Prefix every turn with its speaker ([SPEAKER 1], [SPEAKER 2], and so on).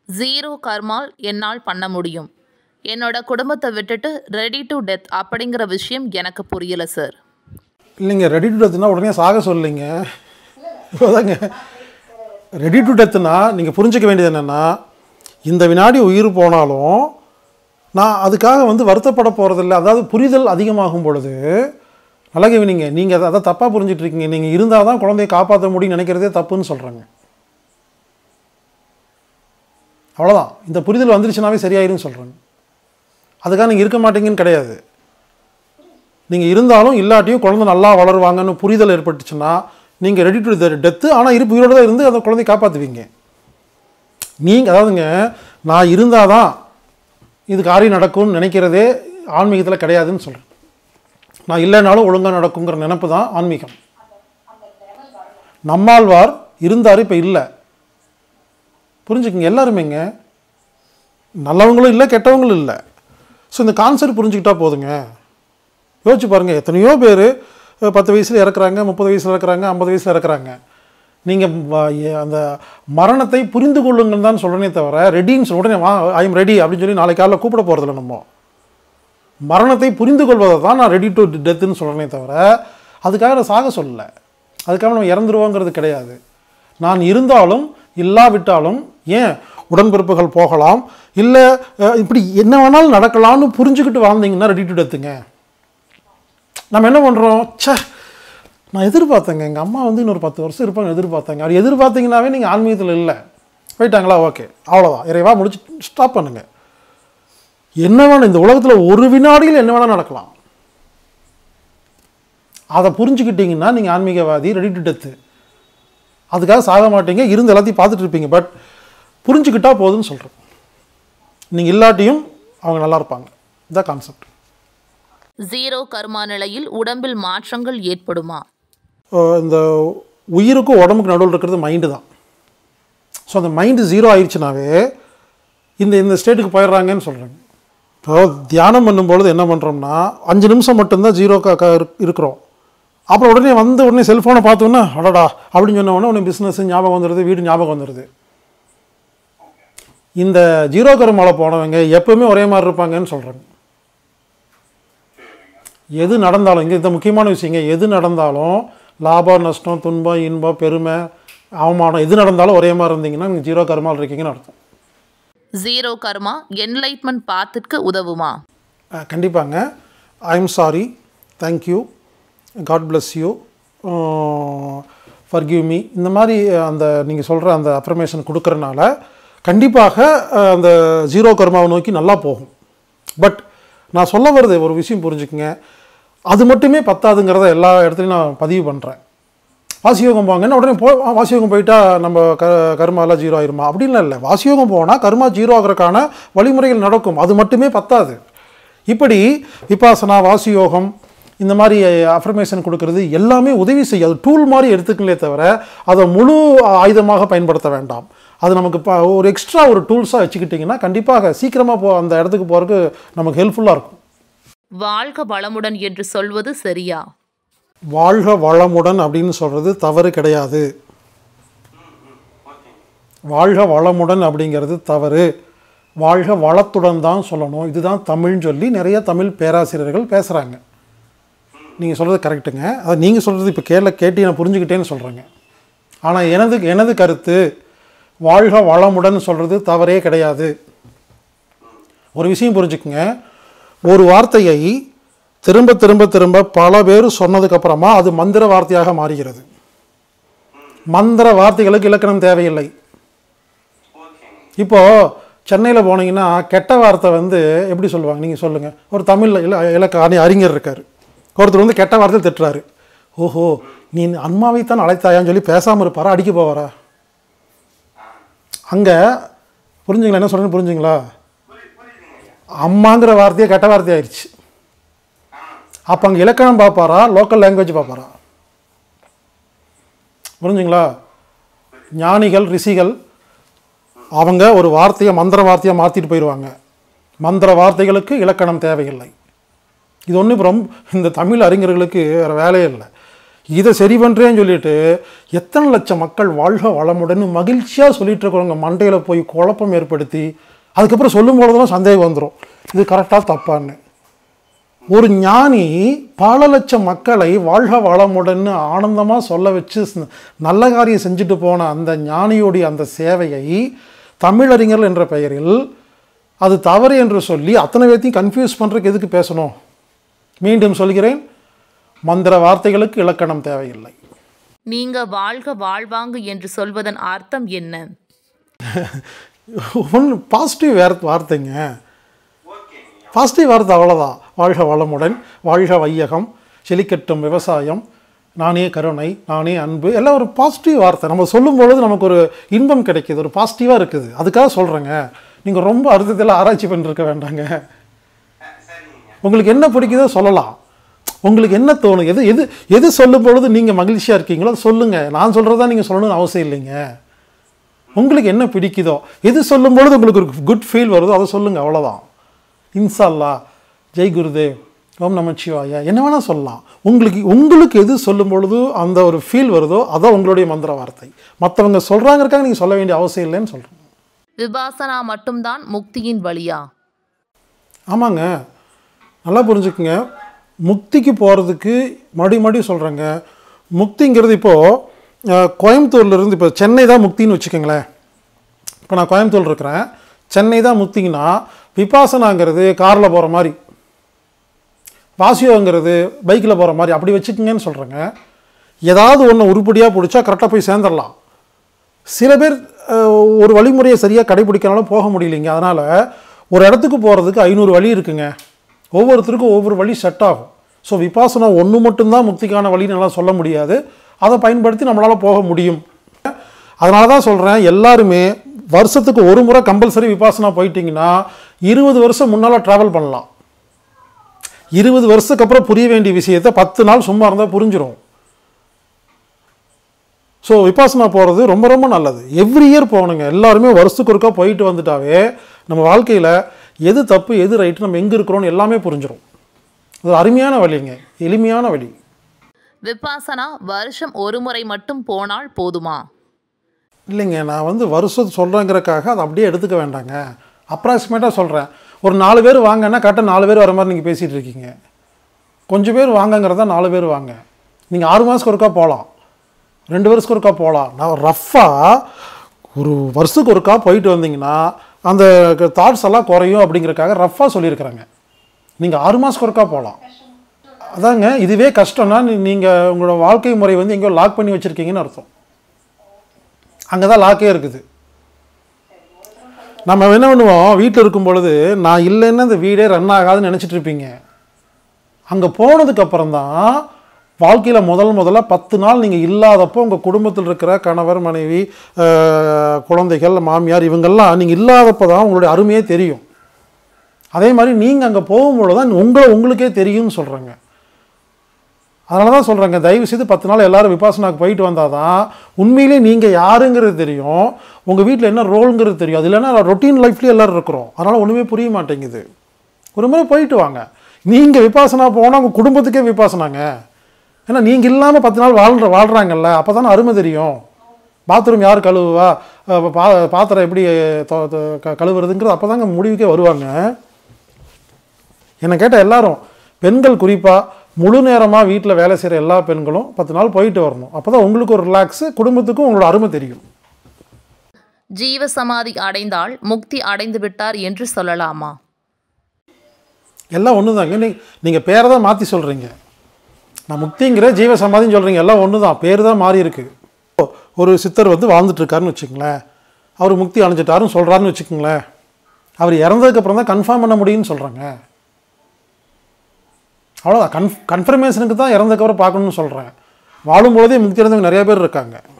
[SPEAKER 1] zero கர்மால் என்னால் பண்ண முடியும் என்னோட குடும்பத்தை விட்டுட்டு ரெடி டு டெத் அப்படிங்கிற விஷயம் எனக்கு புரியல சார்
[SPEAKER 2] இல்லைங்க ரெடி டு டெத்துனா உடனே சாக சொல்லலைங்க அதாங்க ரெடி டு டெத்துனா நீங்கள் புரிஞ்சுக்க வேண்டியது என்னென்னா இந்த வினாடி உயிர் போனாலும் நான் அதுக்காக வந்து வருத்தப்பட போகிறதில்ல அதாவது புரிதல் அதிகமாகும் பொழுது நல்லா கவனிங்க நீங்கள் அதை அதை தப்பாக புரிஞ்சிட்டு இருக்கீங்க நீங்கள் இருந்தால் தான் குழந்தையை காப்பாற்ற முடியும்னு நினைக்கிறதே தப்புன்னு சொல்கிறாங்க அவ்வளோதான் இந்த புரிதல் வந்துருச்சுனாவே சரியாயிருன்னு சொல்கிறாங்க அதுக்காக நீங்கள் இருக்க மாட்டீங்கன்னு கிடையாது நீங்கள் இருந்தாலும் இல்லாட்டியும் குழந்தை நல்லா வளருவாங்கன்னு புரிதல் ஏற்பட்டுச்சுன்னா நீங்கள் ரெடி டு டெத்து ஆனால் இருப்பு உயிரோடு தான் இருந்து அந்த குழந்தைய காப்பாற்றுவீங்க நீங்கள் அதாவதுங்க நான் இருந்தால் தான் இது காரியம் நடக்கும்னு நினைக்கிறதே ஆன்மீகத்தில் கிடையாதுன்னு சொல்கிறேன் நான் இல்லைனாலும் ஒழுங்காக நடக்குங்கிற நினப்பு தான் ஆன்மீகம் நம்மாழ்வார் இருந்தார் இப்போ இல்லை புரிஞ்சுக்குங்க எல்லாருமேங்க நல்லவங்களும் இல்லை கெட்டவங்களும் இல்லை ஸோ இந்த கான்செப்ட் புரிஞ்சுக்கிட்டா போதுங்க யோசிச்சு பாருங்கள் எத்தனையோ பேர் பத்து வயசில் இறக்குறாங்க முப்பது வயசில் இறக்குறாங்க ஐம்பது வயசில் இறக்குறாங்க நீங்கள் அந்த மரணத்தை புரிந்து கொள்ளுங்கன்னு தான் சொல்கிறனே தவிர ரெடின்னு சொல்ல உடனே வா ஐ எம் ரெடி அப்படின்னு சொல்லி நாளைக்கு காலையில் கூப்பிட போகிறதில்ல நம்ம மரணத்தை புரிந்து கொள்வதை தான் நான் ரெடி டு டெத்துன்னு சொல்கிறனே தவிர அதுக்காக நான் சாக சொல்லலை அதுக்காக நம்ம இறந்துருவோங்கிறது கிடையாது நான் இருந்தாலும் இல்லாவிட்டாலும் ஏன் உடன்பிறப்புகள் போகலாம் இல்லை இப்படி என்ன வேணாலும் நடக்கலாம்னு புரிஞ்சுக்கிட்டு வாழ்ந்தீங்கன்னா ரெடி டு டெத்துங்க நம்ம என்ன பண்ணுறோம் ச்சே நான் எதிர்பார்த்தேங்க எங்கள் அம்மா வந்து இன்னொரு பத்து வருஷம் இருப்பாங்க எதிர்பார்த்தாங்க அப்படி எதிர்பார்த்தீங்கன்னாவே நீங்கள் ஆன்மீகத்தில் இல்லை போயிட்டாங்களா ஓகே அவ்வளோதான் இறைவா முடிச்சு ஸ்டாப் பண்ணுங்க என்ன வேணும் இந்த உலகத்தில் ஒரு வினாடியில் என்ன வேணால் நடக்கலாம் அதை புரிஞ்சுக்கிட்டீங்கன்னா நீங்கள் ஆன்மீகவாதி ரெடி டு டெத்து அதுக்காக சாக மாட்டீங்க இருந்து எல்லாத்தையும் பார்த்துட்டு இருப்பீங்க பட் புரிஞ்சுக்கிட்டா போதும்னு சொல்கிறேன் நீங்கள் இல்லாட்டியும் அவங்க நல்லா இருப்பாங்க இதான் கான்செப்ட்
[SPEAKER 1] ஜீரோ கர்மா நிலையில் உடம்பில் மாற்றங்கள் ஏற்படுமா
[SPEAKER 2] இந்த உயிருக்கும் உடம்புக்கு நடுவில் இருக்கிறது மைண்டு தான் ஸோ அந்த மைண்டு ஜீரோ ஆயிடுச்சுனாவே இந்த இந்த ஸ்டேட்டுக்கு போயிடுறாங்கன்னு சொல்கிறாங்க இப்போ தியானம் பண்ணும்பொழுது என்ன பண்ணுறோம்னா அஞ்சு நிமிஷம் மட்டும்தான் ஜீரோ க க இருக்கிறோம் அப்புறம் உடனே வந்து உடனே செல்ஃபோனை பார்த்தோன்னே அடடா அப்படின்னு சொன்ன உடனே உடனே பிஸ்னஸ் ஞாபகம் வந்துடுது வீடு ஞாபகம் வந்துடுது இந்த ஜீரோ கருமால போனவங்க எப்பவுமே ஒரே மாதிரி இருப்பாங்கன்னு சொல்கிறாங்க எது நடந்தாலும் இங்கே இந்த முக்கியமான விஷயங்க எது நடந்தாலும் லாபம் நஷ்டம் துன்பம் இன்பம் பெருமை அவமானம் எது நடந்தாலும் ஒரே மாதிரி இருந்தீங்கன்னா நீங்கள் ஜீரோ கர்மால் இருக்கீங்கன்னு அர்த்தம்
[SPEAKER 1] ஜீரோ கர்மா என்லைட்மெண்ட் பாத்திற்கு உதவுமா
[SPEAKER 2] அஹ், கண்டிப்பாங்க I am sorry thank you God bless you forgive me இந்த மாதிரி அந்த நீங்கள் சொல்கிற அந்த அஃபர்மேஷன் கொடுக்கறனால கண்டிப்பாக அஹ், அந்த ஜீரோ கர்மாவை நோக்கி நல்லா போகும் பட் நான் சொல்ல வருது ஒரு விஷயம் புரிஞ்சுக்குங்க அது மட்டுமே பத்தாதுங்கிறத எல்லா இடத்துலையும் நான் பதிவு பண்ணுறேன் வாசியோகம் போங்கன்னா உடனே போ ஆ, வாசியோகம் போயிட்டா நம்ம க கர்மாலாம் ஜீரோ ஆயிருமா அப்படின்லாம் இல்லை வாசியோகம் போனால் கர்மா ஜீரோ ஆகிறதுக்கான வழிமுறைகள் நடக்கும் அது மட்டுமே பத்தாது இப்படி விபாசனா வாசியோகம் இந்த மாதிரி அஃபர்மேஷன் கொடுக்கறது எல்லாமே உதவி செய்யும் அது டூல் மாதிரி எடுத்துக்கலே தவிர அதை முழு ஆயுதமாக பயன்படுத்த வேண்டாம் அது நமக்கு ப- ஒரு எக்ஸ்ட்ரா ஒரு டூல்ஸாக வச்சுக்கிட்டிங்கன்னா கண்டிப்பாக சீக்கிரமாக போ அந்த இடத்துக்கு போகிறதுக்கு நமக்கு ஹெல்ப்ஃபுல்லாக இருக்கும்
[SPEAKER 1] வாழ்க வளமுடன் என்று சொல்வது சரியா
[SPEAKER 2] வாழ்க வளமுடன் அப்படின்னு சொல்கிறது தவறு கிடையாது வாழ்க வளமுடன் அப்படிங்கிறது தவறு வாழ்க வளத்துடன் தான் சொல்லணும் இதுதான் தமிழ்னு சொல்லி நிறைய தமிழ் பேராசிரியர்கள் பேசுகிறாங்க நீங்கள் சொல்கிறது கரெக்டுங்க அது நீங்கள் சொல்கிறது இப்போ கேள்வி கேட்டு நான் புரிஞ்சுக்கிட்டேன்னு சொல்கிறேங்க ஆனால் எனது எனது கருத்து வாழ்க வளமுடன் சொல்கிறது தவறே கிடையாது ஒரு விஷயம் புரிஞ்சுக்குங்க ஒரு வார்த்தையை திரும்ப திரும்ப திரும்ப பல பேர் சொன்னதுக்கப்புறமா அது மந்திர வார்த்தையாக மாறுகிறது மந்திர வார்த்தைகளுக்கு இலக்கணம் தேவையில்லை இப்போது சென்னையில் போனீங்கன்னா கெட்ட வார்த்தை வந்து எப்படி சொல்லுவாங்க நீங்கள் சொல்லுங்கள் ஒரு தமிழ் இல இலக்க அறி- அறிஞர் இருக்கார் ஒருத்தர் வந்து கெட்ட வார்த்தை திட்டுறாரு ஓஹோ நீ அம்மாவைத்தான் அழைத்தாயான்னு சொல்லி பேசாமல் இருப்பாரா அடிக்க போவாரா அங்கே புரிஞ்சுங்களா என்ன சொல்கிறேன்னு புரிஞ்சுங்களா அம்மாங்கிற வார்த்தையே கெட்ட வார்த்தை ஆயிடுச்சு அப்போ அங்கே இலக்கணம் பார்ப்பாரா லோக்கல் லாங்குவேஜ் பார்ப்பாரா புரிஞ்சுங்களா ஞானிகள் ரிஷிகள் அவங்க ஒரு வார்த்தையை மந்திர வார்த்தையாக மாற்றிட்டு போயிடுவாங்க மந்திர வார்த்தைகளுக்கு இலக்கணம் தேவையில்லை இது ஒன்றும் ரொம்ப இந்த தமிழ் அறிஞர்களுக்கு வேறு வேலையே இல்லை இதை சரி பண்ணுறேன்னு சொல்லிட்டு எத்தனை லட்சம் மக்கள் வாழ்க வளமுடன் மகிழ்ச்சியாக சொல்லிட்டு இருக்கிறவங்க மண்டையில் போய் குழப்பம் ஏற்படுத்தி அதுக்கப்புறம் சொல்லும் பொழுதெல்லாம் சந்தேகம் வந்துடும் இது கரெக்டாக தப்பான்னு ஒரு ஞானி பல லட்சம் மக்களை வாழ்க வளமுடன்னு ஆனந்தமாக சொல்ல வச்சு ஸ்- நல்ல காரியம் செஞ்சுட்டு போன அந்த ஞானியோடைய அந்த சேவையை தமிழறிஞர்கள் என்ற பெயரில் அது தவறு என்று சொல்லி அத்தனை பேர்த்தையும் கன்ஃபியூஸ் பண்ணுறதுக்கு எதுக்கு பேசணும் மீண்டும் சொல்கிறேன் மந்திர வார்த்தைகளுக்கு இலக்கணம் தேவையில்லை
[SPEAKER 1] நீங்க வாழ்க வாழ்வாங்கு என்று சொல்வதன் அர்த்தம் என்ன
[SPEAKER 2] ஒன்று பாசிட்டிவ் வேர் வார்த்தைங்க பாசிட்டிவ் வார்த்தை அவ்வளோதான் வாழ்க வளமுடன் வாழ்க வையகம் செழிக்கட்டும் விவசாயம் நானே கருணை நானே அன்பு எல்லாம் ஒரு பாசிட்டிவ் வார்த்தை நம்ம சொல்லும் பொழுது நமக்கு ஒரு இன்பம் கிடைக்குது ஒரு பாசிட்டிவாக இருக்குது அதுக்காக சொல்கிறேங்க நீங்கள் ரொம்ப அர்த்தத்தில் ஆராய்ச்சி பண்ணிருக்க வேண்டாங்க உங்களுக்கு என்ன பிடிக்குதோ சொல்லலாம் உங்களுக்கு என்ன தோணும் எது எது எது சொல்லும் பொழுது நீங்கள் மகிழ்ச்சியாக இருக்கீங்களோ அதை சொல்லுங்கள் நான் சொல்கிறதா நீங்கள் சொல்லணும்னு அவசியம் இல்லைங்க உங்களுக்கு என்ன பிடிக்குதோ எது சொல்லும் பொழுது உங்களுக்கு ஒரு குட் ஃபீல் வருதோ அதை சொல்லுங்கள் அவ்வளோதான் இன்சால்லா ஜெய் குருதேவ் ஓம் நமச்சிவாயா என்ன வேணால் சொல்லலாம் உங்களுக்கு உங்களுக்கு எது சொல்லும் பொழுது அந்த ஒரு ஃபீல் வருதோ அதான் உங்களுடைய மந்திர வார்த்தை மற்றவங்க சொல்கிறாங்கிறக்காக நீங்கள் சொல்ல வேண்டிய அவசியம் இல்லைன்னு சொல்கிறேன்
[SPEAKER 1] விபாசனா மட்டும்தான் முக்தியின் வழியா
[SPEAKER 2] ஆமாங்க நல்லா புரிஞ்சுக்குங்க முக்திக்கு போகிறதுக்கு மறுபடி மறுபடி சொல்கிறேங்க முக்திங்கிறது இப்போது கோயம்புத்தூர்லேருந்து இப்போ சென்னை தான் முக்தின்னு வச்சுக்கோங்களேன் இப்போ நான் கோயம்புத்தூர் இருக்கிறேன் சென்னை தான் முக்திங்கன்னா விபாசனாங்கிறது காரில் போகிற மாதிரி வாசியோங்கிறது பைக்கில் போகிற மாதிரி அப்படி வச்சுக்கோங்கன்னு சொல்கிறேங்க ஏதாவது ஒன்று உருப்படியாக பிடிச்சா கரெக்டாக போய் சேர்ந்துடலாம் சில பேர் அஹ், ஒரு வழிமுறையை சரியாக கடைபிடிக்கனாலும் போக முடியலைங்க அதனால் ஒரு இடத்துக்கு போகிறதுக்கு ஐநூறு வழி இருக்குங்க ஒவ்வொருத்தருக்கும் ஒவ்வொரு வழி செட் ஆகும் ஸோ விபாசனா ஒன்று மட்டும்தான் முக்திக்கான வழின்னு எல்லாம் சொல்ல முடியாது அதை பயன்படுத்தி நம்மளால் போக முடியும் அதனால தான் சொல்கிறேன் எல்லாருமே வருஷத்துக்கு ஒரு முறை கம்பல்சரி விபாசனா போயிட்டீங்கன்னா இருபது வருஷம் முன்னால் ட்ராவல் பண்ணலாம் இருபது வருஷத்துக்கு அப்புறம் புரிய வேண்டிய விஷயத்தை பத்து நாள் சும்மா இருந்தால் புரிஞ்சிரும் ஸோ விபாசனா போகிறது ரொம்ப ரொம்ப நல்லது எவ்ரி இயர் போகணுங்க எல்லாருமே வருஷத்துக்கு ஒருக்கா போயிட்டு வந்துட்டாவே நம்ம வாழ்க்கையில் எது தப்பு எது ரைட்டு நம்ம எங்கே இருக்கிறோம்னு எல்லாமே புரிஞ்சிரும் அது ஒரு அருமையான வழிங்க எளிமையான வழி
[SPEAKER 1] விபாசனா வருஷம் ஒரு முறை மட்டும் போனால் போதுமா
[SPEAKER 2] இல்லைங்க நான் வந்து வருஷம் சொல்கிறேங்கிறக்காக அதை அப்படியே எடுத்துக்க வேண்டாங்க அப்ராக்சிமேட்டாக சொல்கிறேன் ஒரு நாலு பேர் வாங்கன்னா கரெக்டாக நாலு பேர் வர மாதிரி நீங்கள் பேசிகிட்டு இருக்கீங்க கொஞ்சம் பேர் வாங்கங்கிறதா நாலு பேர் வாங்க நீங்கள் ஆறு மாதத்துக்கு ஒருக்கா போகலாம் ரெண்டு வருஷத்துக்கு ஒருக்கா போகலாம் நான் ரஃப்பாக ஒரு வருஷத்துக்கு ஒருக்கா போயிட்டு வந்தீங்கன்னா அந்த தாட்ஸ் எல்லாம் குறையும் அப்படிங்கிறக்காக ரஃப்பாக சொல்லியிருக்கிறாங்க நீங்கள் ஆறு மாதத்துக்கு ஒருக்கா போகலாம் அதாங்க இதுவே கஷ்டம்னா நீங்கள் உங்களோட வாழ்க்கை முறை வந்து எங்கேயோ லாக் பண்ணி வச்சுருக்கீங்கன்னு அர்த்தம் அங்கே தான் லாக்கே இருக்குது நம்ம என்ன பண்ணுவோம் வீட்டில் இருக்கும் பொழுது நான் இல்லைன்னா இந்த வீடே ரன் ஆகாதுன்னு நினச்சிட்டு இருப்பீங்க அங்கே போனதுக்கு அப்புறம் தான் வாழ்க்கையில் முதல் முதல்ல பத்து நாள் நீங்கள் இல்லாதப்போ உங்கள் குடும்பத்தில் இருக்கிற கணவர் மனைவி அஹ், குழந்தைகள் மாமியார் இவங்கெல்லாம் நீங்கள் இல்லாதப்போ தான் உங்களுடைய அருமையே தெரியும் அதே மாதிரி நீங்கள் அங்கே போகும்பொழுது தான் உங்களை உங்களுக்கே தெரியும்னு சொல்கிறாங்க அதனால தான் சொல்கிறேங்க தயவு செய்து பத்து நாள் எல்லாரும் விபாசனாக்கு போயிட்டு வந்தால் தான் உண்மையிலே நீங்கள் யாருங்கிறது தெரியும் உங்கள் வீட்டில் என்ன ரோலுங்கிறது தெரியும் அது இல்லைன்னா ரொட்டீன் லைஃப்லேயே எல்லோரும் இருக்கிறோம் அதனால் ஒன்றுமே புரிய மாட்டேங்குது ஒரு முறை போயிட்டு வாங்க நீங்கள் விபாசனா போனால் உங்கள் குடும்பத்துக்கே விபாசனாங்க ஏன்னா நீங்கள் இல்லாமல் பத்து நாள் வாழ்ற வாழ்கிறாங்கல்ல அப்போ தானே அருமை தெரியும் பாத்ரூம் யார் கழுவுவா அஹ் பா பாத்திரம் எப்படி தொ- தொ- க- கழுவுறதுங்கிறது அப்போ தாங்க முடிவுக்கே வருவாங்க என்னை கேட்ட எல்லாரும் பெண்கள் குறிப்பாக முழு நேரமாக வீட்டில் வேலை செய்கிற எல்லா பெண்களும் பத்து நாள் போயிட்டு வரணும் அப்போ தான் உங்களுக்கு ஒரு ரிலாக்ஸு குடும்பத்துக்கும் உங்களோட அருமை தெரியும்
[SPEAKER 1] ஜீவ சமாதி அடைந்தால் முக்தி அடைந்து விட்டார் என்று சொல்லலாமா
[SPEAKER 2] எல்லாம் ஒன்று தாங்க நீ நீங்கள் பேரை தான் மாற்றி சொல்கிறீங்க நான் முக்திங்கிற ஜீவ சமாதின்னு சொல்கிறீங்க எல்லாம் ஒன்று தான் பேர் தான் மாறி இருக்கு ஒரு சித்தர் வந்து வாழ்ந்துட்டு இருக்காருன்னு வச்சுக்கங்களேன் அவர் முக்தி அடைஞ்சிட்டாருன்னு சொல்கிறாருன்னு வச்சுக்கோங்களேன் அவர் இறந்ததுக்கப்புறம் தான் கன்ஃபார்ம் பண்ண முடியும்னு சொல்கிறாங்க அவ்வளோதான் கன்ஃப் கன்ஃபர்மேஷனுக்கு தான் இறந்ததுக்கப்புறம் பார்க்கணும்னு சொல்கிறேன் வாழும்பொழுதே முக்தி அடைந்தவங்க நிறைய பேர் இருக்காங்க